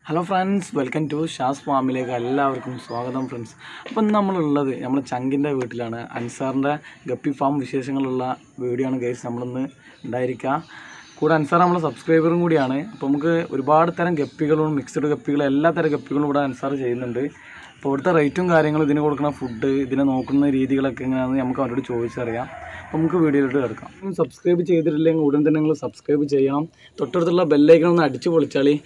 Hello friends welcome to Shaz ഫാമിലേക്ക് എല്ലാവർക്കും സ്വാഗതം ഫ്രണ്ട്സ് അപ്പം ഇന്ന് നമ്മളുള്ളത് നമ്മൾ ചങ്കിൻ്റെ വീട്ടിലാണ് അൻസാറിൻ്റെ ഗപ്പി ഫാം വിശേഷങ്ങളുള്ള വീഡിയോ ആണ് ഗൈസ് നമ്മളിന്ന് ഉണ്ടായിരിക്കുക കൂടെ അൻസാർ നമ്മളെ സബ്സ്ക്രൈബറും കൂടിയാണ് അപ്പോൾ നമുക്ക് ഒരുപാട് തരം ഗപ്പികളും മിക്സഡ് ഗപ്പികളും എല്ലാ തരം ഗപ്പികളും ഇവിടെ അൻസാർ ചെയ്യുന്നുണ്ട് അപ്പോൾ ഇവിടുത്തെ റേറ്റും കാര്യങ്ങളും ഇതിന് കൊടുക്കുന്ന ഫുഡ് ഇതിനെ നോക്കുന്ന രീതികളൊക്കെ എങ്ങനെയാണെന്ന് നമുക്ക് അവരോട് ചോദിച്ചറിയാം അപ്പോൾ നമുക്ക് വീഡിയോയിലോട്ട് കിടക്കാം സബ്സ്ക്രൈബ് ചെയ്തിട്ടില്ലെങ്കിൽ ഉടൻ തന്നെ നിങ്ങൾ സബ്സ്ക്രൈബ് ചെയ്യണം തൊട്ടടുത്തുള്ള ബെല്ലൈക്കൺ ഒന്ന് അടിച്ച് പൊളിച്ചാളി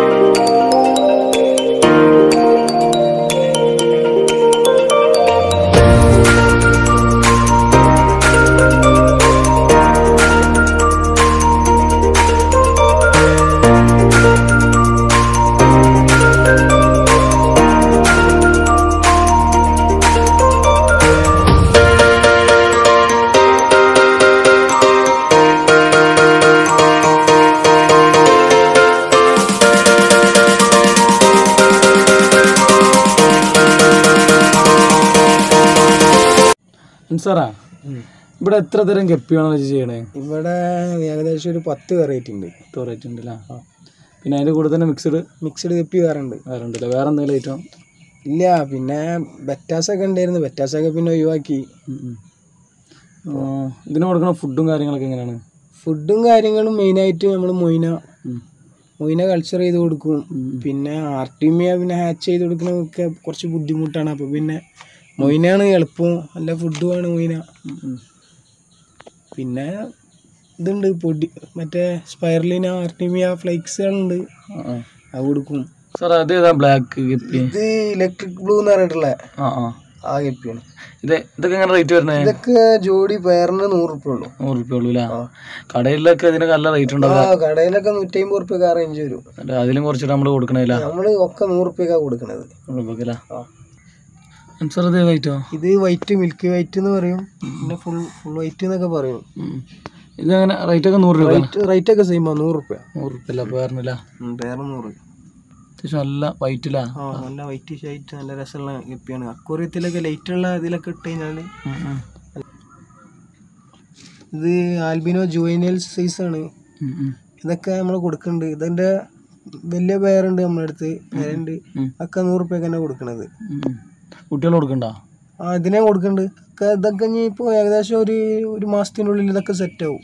സാറാ ഇവിടെ എത്ര തരം ഗപ്പിയാണോ വെച്ച് ചെയ്യണേ ഇവിടെ ഏകദേശം ഒരു പത്ത് വെറൈറ്റി ഉണ്ട് റേറ്റ് ഉണ്ടല്ലേ പിന്നെ അതിൻ്റെ കൂടെ തന്നെ മിക്സഡ് മിക്സഡ് കപ്പി വേറെ ഉണ്ട് വേറെ ഉണ്ടല്ലേ വേറെ എന്തെങ്കിലും ഐറ്റം ഇല്ല പിന്നെ ബെറ്റാസൊക്കെ ഉണ്ടായിരുന്നു ബെറ്റാസൊക്കെ പിന്നെ ഒഴിവാക്കി ഇതിന് കൊടുക്കുന്ന ഫുഡും കാര്യങ്ങളൊക്കെ എങ്ങനെയാണ് ഫുഡും കാര്യങ്ങളും മെയിനായിട്ട് നമ്മൾ മൊയിന ഉം. മൊയിന കൾച്ചർ ചെയ്ത് കൊടുക്കും ഉം. പിന്നെ ആർട്ടിമിയ പിന്നെ ഹാച്ച് ചെയ്ത് കൊടുക്കണതൊക്കെ കുറച്ച് ബുദ്ധിമുട്ടാണ് അപ്പോൾ പിന്നെ മൊയിനാണ് എളുപ്പം നല്ല ഫുഡുമാണ് മൊയിന ഉം, ഉം. പിന്നെ ഇതുണ്ട് പൊടി മറ്റേ സ്പൈറലിന ആർട്ടിമിയ ഫ്ലൈക്സുകളുണ്ട് ആ, ആ. അത് കൊടുക്കും സാർ അത് ഏതാ ബ്ലാക്ക് ഗപ്പി ഇത് ഇലക്ട്രിക് ബ്ലൂ എന്ന് പറഞ്ഞിട്ടുള്ള ആ ആ ആ കപ്പിയാണ് ഇത് ഇതൊക്കെ എങ്ങനെ റേറ്റ് വരുന്നത് ഇതൊക്കെ ജോഡി പേരിന് നൂറ് റുപ്യ ഉള്ളൂ നൂറ് റുപ്യ ഉള്ളൂ അല്ലേ കടയിലൊക്കെ ഇതിന് നല്ല റേറ്റ് ആ ഉണ്ടാവും കടയിലൊക്കെ നൂറ്റി അമ്പത് റുപ്യ റേഞ്ച് വരും അതിലും കുറച്ചിട്ട് നമ്മൾ കൊടുക്കണില്ല നമ്മള് ഒക്കെ നൂറ് റുപ്യക്കാ കൊടുക്കണത് ആ. സാർ ഇത് ഏതായിട്ടോ ഇത് വൈറ്റ് മിൽക്ക് വൈറ്റ് എന്ന് പറയും പിന്നെ ഫുൾ ഫുൾ വൈറ്റ് എന്നൊക്കെ പറയും ഇതങ്ങനെ റേറ്റ് ഒക്കെ നൂറ് രൂപ റേറ്റ് റേറ്റ് ഒക്കെ സെയിം ആ നൂറ് റുപ്യ നൂറ് റുപ്യ അല്ല പേരിനില്ല പേര് നൂറ് അത്യാവശ്യം നല്ല വൈറ്റിലാ ആ നല്ല വൈറ്റ് ഷൈറ്റ് നല്ല രസമുള്ള കപ്പിയാണ് അക്വറിയത്തിലൊക്കെ ലൈറ്റ് ഉള്ള ഇതിലൊക്കെ ഇട്ട് കഴിഞ്ഞാല് ഇത് ആൽബിനോ ജുവൈനൽ സൈസ് ആണ് ഇതൊക്കെ നമ്മൾ കൊടുക്കുന്നുണ്ട് ഇതിന്റെ വലിയ പേരുണ്ട് നമ്മുടെ അടുത്ത് പേരുണ്ട് ഉം. ഒക്കെ നൂറ് റുപ്യക്ക് തന്നെ കൊടുക്കണത് കുട്ടികൾ കൊടുക്കണ്ട ആ ഇതിനെ കൊടുക്കുന്നുണ്ട് ഒക്കെ ഇതൊക്കെ ഇനി ഇപ്പോൾ ഏകദേശം ഒരു ഒരു മാസത്തിനുള്ളിൽ ഇതൊക്കെ സെറ്റ് ആവും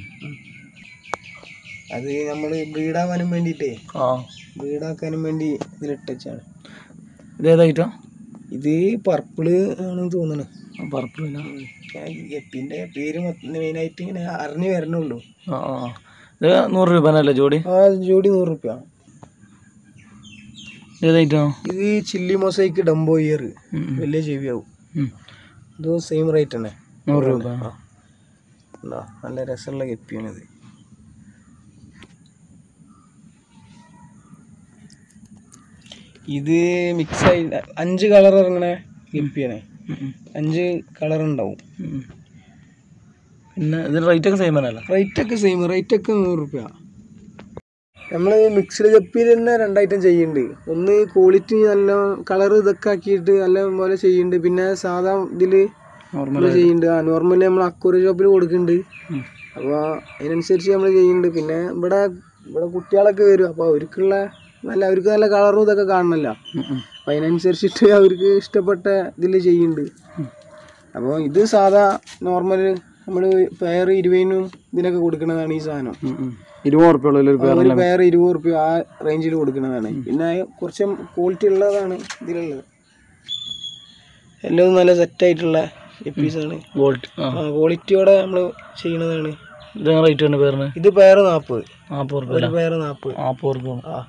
അത് നമ്മൾ ബ്രീഡാവാനും വേണ്ടിയിട്ടേ ആ ബ്രീഡാക്കാനും വേണ്ടി ഇതിലിട്ടാണ് ഇത് ഏതായിട്ടോ ഇത് പർപ്പിള് ആണെന്ന് തോന്നുന്നു പർപ്പിളില്ല എപ്പിന്റെ പേര് മെയിനായിട്ട് ഇങ്ങനെ അറിഞ്ഞു വരണുള്ളൂ ആ ആ ഇത് നൂറ് രൂപ അല്ലേ ജോഡി ആ ജോഡി നൂറ് റുപ്യ ഇത് ഏതായിട്ടോ ഇത് ചില്ലി മൊസൈക്ക് ഡംബോ ഇയർ വലിയ ചെവിയാവും ഇത് സെയിം റേറ്റ് തന്നെ നൂറ് രൂപ ആ. ഉണ്ടോ? നല്ല രസമുള്ള കപ്പിയാണിത് ഇത് മിക്സ് ആയി അഞ്ച് കളർ ഇറങ്ങണ കപ്പിയാണ് അഞ്ച് കളർ ഉണ്ടാവും പിന്നെ ഇതിന് റേറ്റ് ഒക്കെ സെയിം തന്നെയല്ല റേറ്റ് ഒക്കെ സെയിം റേറ്റ് ഒക്കെ നൂറ് റുപ്യ നമ്മൾ മിക്സ്ഡ് കപ്പിയിൽ തന്നെ രണ്ടായിട്ടും ചെയ്യുന്നുണ്ട് ഒന്ന് ക്വാളിറ്റി നല്ല കളർ ഇതൊക്കെ ആക്കിയിട്ട് നല്ല പോലെ ചെയ്യുന്നുണ്ട് പിന്നെ സാധാ ഇതിൽ നോർമൽ നമ്മൾ ചെയ്യുന്നുണ്ട് ആ നോർമലി നമ്മൾ അക്വറി ഷോപ്പിൽ കൊടുക്കുന്നുണ്ട് അപ്പോൾ അതിനനുസരിച്ച് നമ്മൾ ചെയ്യുന്നുണ്ട് പിന്നെ ഇവിടെ ഇവിടെ കുട്ടികളൊക്കെ വരും അപ്പോൾ അവർക്കുള്ള നല്ല അവർക്ക് നല്ല കളറും ഇതൊക്കെ കാണണമല്ലോ അപ്പോൾ അതിനനുസരിച്ചിട്ട് അവർക്ക് ഇഷ്ടപ്പെട്ട ഇതിൽ ചെയ്യുന്നുണ്ട് അപ്പോൾ ഇത് സാധാ നോർമൽ നമ്മൾ പെയർ ഇരുപതിനും ഇതിനൊക്കെ കൊടുക്കുന്നതാണ് ഈ സാധനം ഇരുപത് ഉറുപ്പ ഉള്ള ഒരു ഒരു പെയർ ഇരുപത് റുപ്യ ആ റേഞ്ചിൽ കൊടുക്കുന്നതാണ് പിന്നെ കുറച്ച് ക്വാളിറ്റി ഉള്ളതാണ് ഇതിലുള്ളത് എല്ലാം നല്ല സെറ്റായിട്ടുള്ള പീസാണ് ഗോൾഡ് ആ ക്വാളിറ്റിയോടെ നമ്മൾ ചെയ്യുന്നതാണ് ഇത് റേറ്റ് തന്നെ പേരിന് ഇത് പെയർ നാൽപ്പത് നാൽപ്പത് ഉറുപ്പ ഒരു പെയർ നാൽപ്പത് നാൽപ്പത് ഉറുപ്പ ആ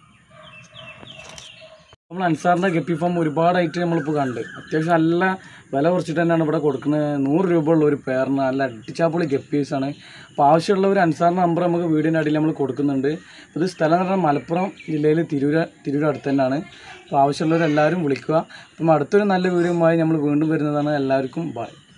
നമ്മൾ അൻസാറിൻ്റെ ഗപ്പി ഫാം ഒരുപാടായിട്ട് നമ്മളിപ്പോൾ കണ്ട് അത്യാവശ്യം നല്ല വില കുറച്ചിട്ട് തന്നെയാണ് ഇവിടെ കൊടുക്കുന്നത് നൂറ് രൂപ ഉള്ള ഒരു പേരിന് നല്ല അടിച്ചാപ്പൊളി ഗപ്പീസാണ് അപ്പോൾ ആവശ്യമുള്ളവർ അൻസാറിൻ്റെ നമ്പർ നമുക്ക് വീടിൻ്റെ അടിയിൽ നമ്മൾ കൊടുക്കുന്നുണ്ട് ഇത് സ്ഥലം എന്ന് പറഞ്ഞാൽ മലപ്പുറം ജില്ലയിൽ തിരൂര തിരൂർ അടുത്ത് തന്നെയാണ് അപ്പോൾ ആവശ്യമുള്ളവർ എല്ലാവരും വിളിക്കുക അപ്പം അടുത്തൊരു നല്ല വീഡിയോയുമായി നമ്മൾ വീണ്ടും വരുന്നതാണ് എല്ലാവർക്കും ബൈ